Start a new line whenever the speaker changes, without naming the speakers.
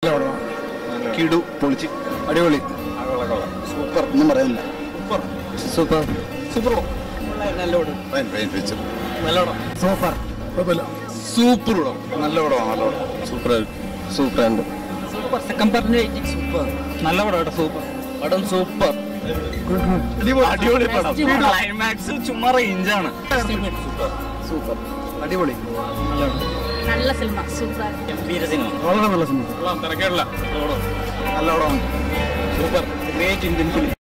കിടു പൊളിച്ച് അടിപൊളി സൂപ്പർ ഒന്നും പറയാനില്ല സൂപ്പർ സൂപ്പർ നല്ല പടം
ഫൈൻ ഫൈൻ പിക്ചർ
നല്ല പടം സൂപ്പർ കുഴപ്പമില്ല സൂപ്പർ പടം നല്ല പടമാണ് നല്ല പടം സൂപ്പർ സൂപ്പർ ഉണ്ട് സൂപ്പർ സെക്കൻഡ് പാർട്ടിന് സൂപ്പർ നല്ല പടം കേട്ടോ സൂപ്പർ പടം സൂപ്പർ അടിപൊളി പടം ക്ലൈമാക്സ് ചുമ്മാ റേഞ്ചാണ് സൂപ്പർ സൂപ്പർ അടിപൊളി
നല്ല സിനിമ സൂപ്പർ
വളരെ നല്ല സിനിമ തിരക്കേടില്ല നല്ല പടമാണ് സൂപ്പർ ഗ്രേറ്റ് ഇന്ത്യൻ ഫിലിം